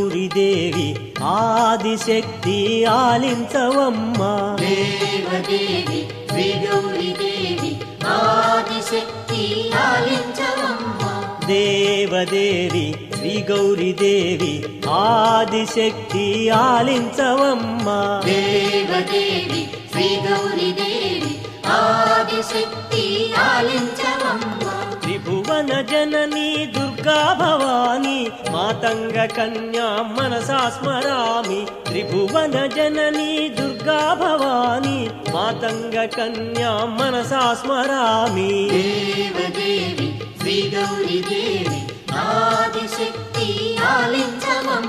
గౌరిదేవి ఆదిశక్తి ఆలించవమ్మా దేవదేవి శ్రీ గౌరీదేవి ఆదిశక్తి ఆలించవమ్మ దేవదేవి శ్రీ గౌరిదేవి ఆదిశక్తి ఆలించవమ్మా దేవదేవి శ్రీ గౌరీదేవి ఆదిశక్తి ఆలించవమ్మ త్రిభువన జననీ దుర్గా భవాని మాతంగ కన్యా మనసా స్మరామి త్రిభువన జననీ దుర్గా భవాని మాతంగ కన్యా మనసా స్మరామి దేవదేవి శ్రీ గౌరీదేవి ఆదిశక్తి ఆలించవమ్మ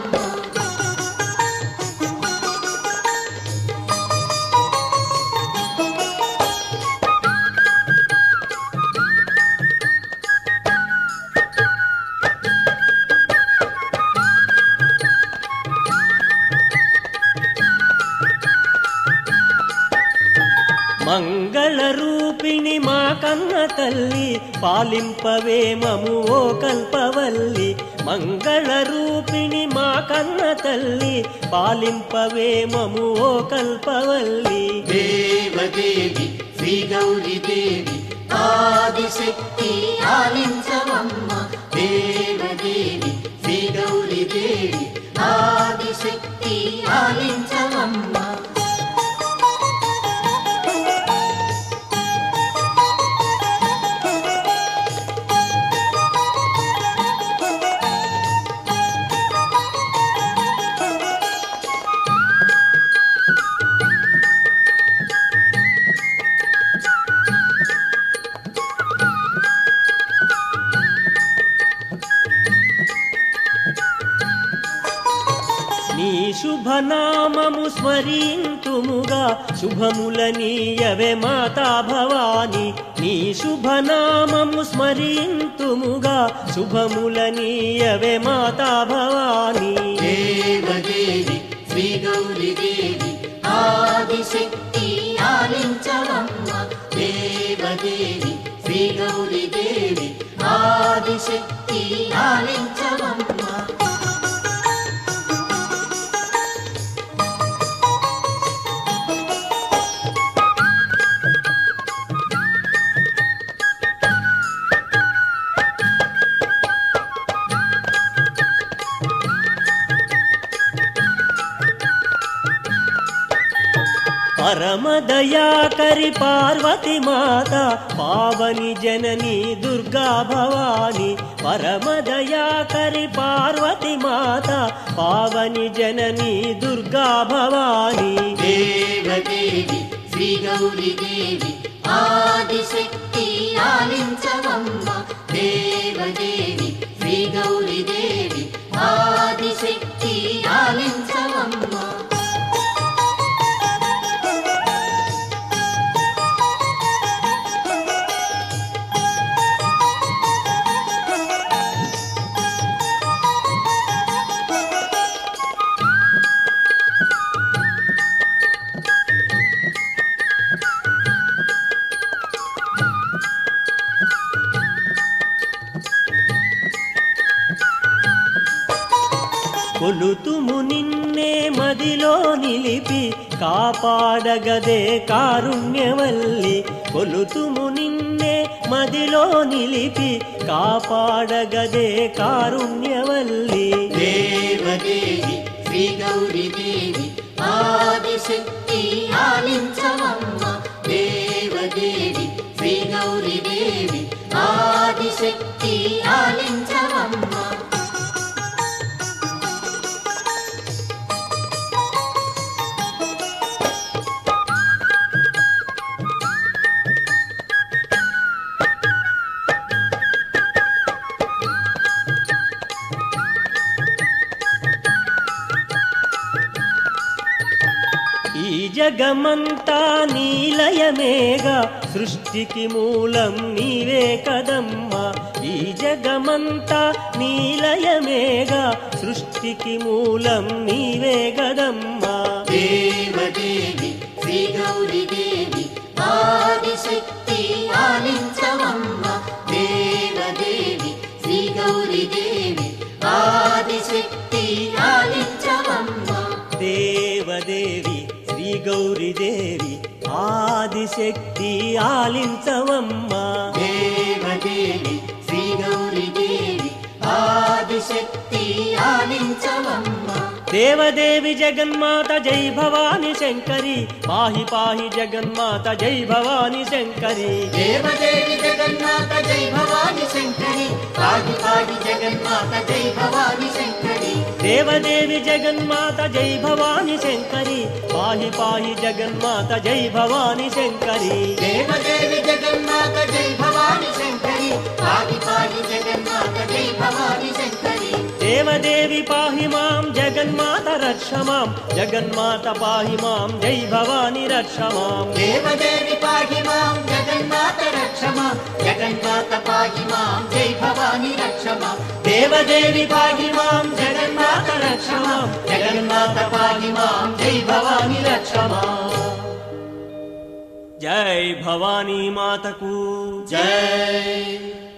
మంగళ రూపిణి మా కన్న తల్లి పాలింపవే మము ఓ కల్పవల్లి మంగళ రూపిణి మా కన్న తల్లి పాలింపవే మము ఓ కల్పవల్లి దేవదేవి శ్రీ గౌరీదేవి ఆదిశక్తి ఆలించవమ్మ దేవదేవి శ్రీ గౌరీదేవి ఆదిశక్తి ఆలించవమ్మ నీ శుభనామము స్మరింతుముగా శుభములనీయవే మాతా భవాని నీ శుభనామము స్మరింతుముగా శుభములనీయవే మాతా భవాని దేవదేవి శ్రీ గౌరీదేవి ఆదిశక్తి ఆలించవమ్మ దేవదేవి శ్రీ గౌరీదేవి ఆదిశక్తి ఆలించవమ్మ పరమదయాకరి పార్వతి మాత పావని జనని దుర్గా భవాని పరమదయాకరి పార్వతి మాత పావని జనని దుర్గా భవాని దేవదేవి శ్రీ గౌరీదేవి ఆదిశక్తి ఆలించవమ్మ దేవదేవి శ్రీ గౌరీదేవి ఆదిశక్తి ఆలించవమ్మ కొలుతుము నిన్నే మదిలో నిలిపి కాపాడగదే కారుణ్యవల్లి కొలుతుము నిన్నే మదిలో నిలిపి కాపాడగదే కారుణ్యవల్లి దేవదేవి శ్రీ గౌరీదేవి ఆదిశక్తి ఆలించవమ్మ దేవదేవి శ్రీ గౌరీదేవి ఆదిశక్తి ఆలించవమ్మ ఈ జగమంతా నీలయమేగా సృష్టికి మూలం నీవే కదమ్మా ఈ జగమంతా నీలయమేగా సృష్టికి మూలం నీవే గదమ్మా దేవదేవి శ్రీ గౌరీదేవి ఆదిశక్తి ఆలించవమ్మ దేవదేవి శ్రీ గౌరీదేవి ఆదిశక్తి ఆలి దేవి ఆదిశక్తి ఆలించవమ్మా దేవదేవి శ్రీ గౌరీ దేవి ఆదిశక్తి ఆలించవమ్మ దేవదేవి జగన్మాత జై భవాని శంకరి పాహి పాహి జగన్మాత జై భవాని శంకరి దేవదేవి జగన్మాత జై భవాని శంకరి పాగి పాగి జగన్మాత జై భవాని శంకరి దేవదేవి జగన్మాత జై భవాని శంకరి పాహి పాహి జగన్మాత జై భవాని శంకరి దేవదేవి జగన్మాత జై భవాని శంకరి పాగి పాగి జగన్మాత జై భవాని శంకరి దేవదేవి పాహి మాం జగన్మాత రక్ష మాం జగన్మాత పాహి మాం జై భవాని రక్ష మాం దేవదేవి పాగి మాం జగన్మాత రక్షమా జగన్మాత పాగి మాం జై భవాని రక్షమా దేవదేవి పాహి మాం జగన్మాత రక్ష మాం జగన్మాత పాహి మాం జై భవాని రక్ష మాం జై భవానీ మాతకు జై